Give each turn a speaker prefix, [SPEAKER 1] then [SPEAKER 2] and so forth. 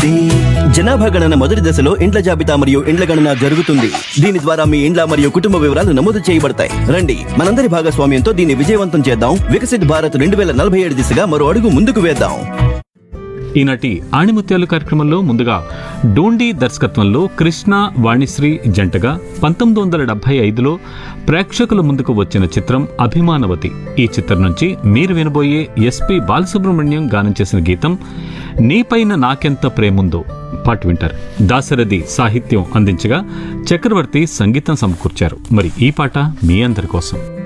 [SPEAKER 1] అభివృద్ధి జనాభా గణన మొదటి దశలో ఇండ్ల జాబితా మరియు ఇండ్ల గణన జరుగుతుంది దీని ద్వారా మీ ఇండ్ల మరియు కుటుంబ వివరాలు నమోదు చేయబడతాయి రండి మనందరి భాగస్వామ్యంతో దీన్ని విజయవంతం చేద్దాం వికసిత్ భారత్ రెండు వేల నలభై ఏడు దిశగా మరో అడుగు ముందుకు వేద్దాం
[SPEAKER 2] ఈనాటి ఆణిముత్యాలు కార్యక్రమంలో ముందుగా డోండి దర్శకత్వంలో కృష్ణ వాణిశ్రీ జంటగా పంతొమ్మిది వందల డెబ్బై ఐదులో ప్రేక్షకుల ముందుకు వచ్చిన చిత్రం అభిమానవతి ఈ చిత్రం నుంచి మీరు వినబోయే ఎస్పి బాలసుబ్రహ్మణ్యం గానం చేసిన గీతం నీపైన నాకెంత ప్రేముందో పాట వింటారు దాశరథి సాహిత్యం అందించగా చక్రవర్తి సంగీతం సమకూర్చారు మరి ఈ పాట మీ అందరి కోసం